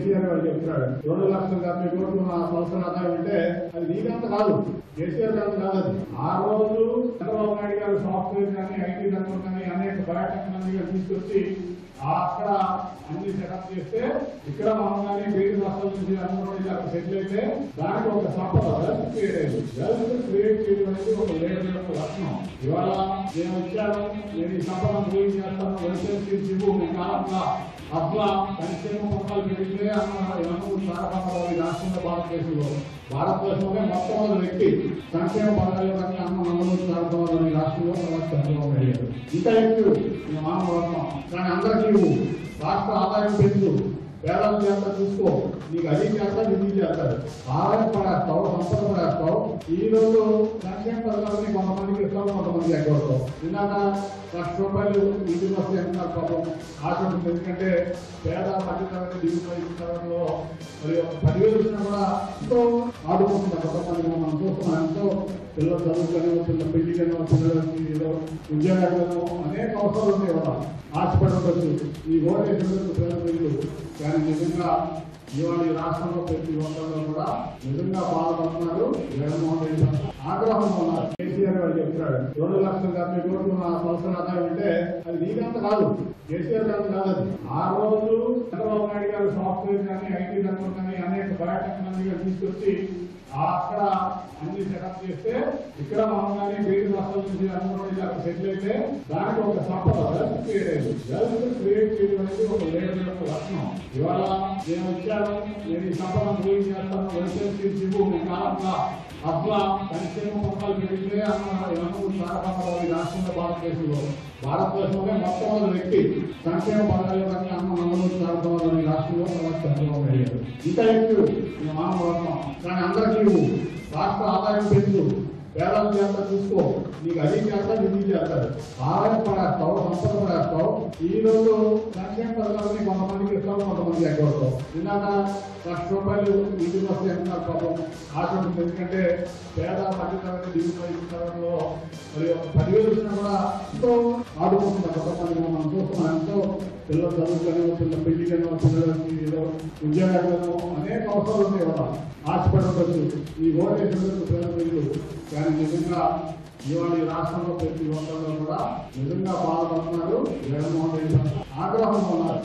కేసీఆర్ గారు చెప్తున్నాడు రెండు లక్షల డెబ్బై కోట్లు నా సంవత్సరం ఆదాయం అంటే అది నీకంత కాదు కేసీఆర్ గారు కాదు అది ఆ రోజు చంద్రబాబు నాయుడు గారు సాఫ్ట్వేర్ కానీ ఐటీ రంగం కానీ అనేక బయోటెక్నాలజీ తీసుకొచ్చి ఆ అక్కడ అన్ని సెటప్ చేస్తే ఇక్కడ మనం కానీ వేడి రాష్ట్రాల నుంచి అనుకున్న అక్కడ సెటిల్ అయితే దానికి ఒక సంపద వెల్త్ క్రియేట్ అయింది వెల్త్ క్రియేట్ చేయడం అనేది ఒక లేడర్ యొక్క లక్షణం ఇవాళ నేను వచ్చాను నేను ఈ సంపదను పోయి చేస్తాను వ్యవసాయం ఇవ్వు మీ కాలంలో అట్లా సంక్షేమ పథకాలు పెడితే అన్న ఎన్నో చాలా ఈ రాష్ట్రంలో భారతదేశంలో భారతదేశంలో మొట్టమొదటి వ్యక్తి సంక్షేమ పథకాలు కానీ అన్న నమ్మలు చాలా ఈ రాష్ట్రంలో తర్వాత చంద్రబాబు నాయుడు గారు. ఇంకా ఎక్కువ ఈ మానవ కానీ అందరికీ ఇవ్వు. రాష్ట్ర ఆదాయం పెంచు పేదల చేత చూసుకో నీకు అది చేస్తారు ఇది చేస్తారు ఆదాయం పడేస్తావు సంపద పడేస్తావు ఈ రోజు సంక్షేమ పథకాలని కొంతమందికి ఇస్తావు కొంతమంది ఎగ్గొడతావు ఇందాక లక్ష రూపాయలు ఇంటికి వస్తే అంటున్నారు పాపం ఆశ ఉంటుంది ఎందుకంటే పేద మధ్యతరగతి దిగుబడి తరంలో మరి ఒక పదివేలు వచ్చినా కూడా ఎంతో ఆడుకుంటున్నారు కొంతమంది మనం చూస్తున్నాం ఎంతో పిల్లలు చదువుకొని పిల్లల పెళ్లికనో పిల్లలకి ఏదో ఉద్యోగాలను అనేక అవసరాలు ఉన్నాయి కదా ఆశపడి ఉండొచ్చు ఈ ఓటేసినందుకు పేద ప్రజలు కానీ నిజంగా ఇవాళ ఈ రాష్ట్రంలో ప్రతి ఒక్కరిలో కూడా నిజంగా బాధపడుతున్నారు జగన్మోహన్ రెడ్డి గారు ఆగ్రహంగా ఉన్నారు కేసీఆర్ గారు చెప్తున్నాడు రెండు లక్షల డెబ్బై కోట్లు నా సంవత్సరం ఆదాయం అంటే అది నీకంత కాదు కేసీఆర్ గారు కాదు అది ఆ రోజు చంద్రబాబు నాయుడు గారు సాఫ్ట్వేర్ కానీ ఐటీ రంగం కానీ అనేక బయోటెక్నాలజీ తీసుకొచ్చి ఆ అక్కడ అన్ని సెటప్ చేస్తే ఇక్కడ మనం కానీ వేడి రాష్ట్రాల నుంచి అనుకున్న అక్కడ సెటిల్ అయితే దానికి ఒక సంపద వెల్త్ క్రియేట్ అయింది వెల్త్ క్రియేట్ చేయడం అనేది ఒక లేడర్ యొక్క లక్షణం ఇవాళ నేను వచ్చాను నేను ఈ సంపదను పోయి చేస్తాను వ్యవసాయం ఇవ్వు మీ కాలంలో అట్లా సంక్షేమ పథకాలు పెడితే అన్న ఎన్నో చాలా ఈ రాష్ట్రంలో భారతదేశంలో భారతదేశంలో మొట్టమొదటి వ్యక్తి సంక్షేమ పథకాలు కానీ అన్న నమ్మలు చాలా ఈ రాష్ట్రంలో తర్వాత చంద్రబాబు నాయుడు గారు. ఇంకా ఎక్కువ ఈ మానవ కానీ అందరికీ ఇవ్వు. రాష్ట్ర ఆదాయం పెంచు పేదల చేత చూసుకో నీకు అది చేస్తారు ఇది చేస్తారు ఆదాయం పడేస్తావు సంపద పడేస్తావు ఈ రోజు సంక్షేమ పథకాలని కొంతమందికి ఇస్తావు కొంతమంది ఎగ్గొడతావు ఇందాక లక్ష రూపాయలు ఇంటికి వస్తే అంటున్నారు పాపం ఆశ ఉంటుంది ఎందుకంటే పేద మధ్యతరగతి దిగుబడి తరంలో మరి ఒక పదివేలు వచ్చినా కూడా ఎంతో ఆడుకుంటున్నారు కొంతమంది మనం చూస్తున్నాం ఎంతో పిల్లలు చదువుకొని పిల్లల పెళ్లికనో పిల్లలకి ఏదో ఉద్యోగాలను అనేక అవసరాలు ఉన్నాయి కదా ఆశపడి ఉండొచ్చు ఈ ఓటేసినందుకు పేద ప్రజలు కానీ నిజంగా ఇవాళ ఈ రాష్ట్రంలో ప్రతి ఒక్కరిలో కూడా నిజంగా బాధపడుతున్నారు జగన్మోహన్ రెడ్డి గారు. ఆగ్రహంగా ఉన్నారు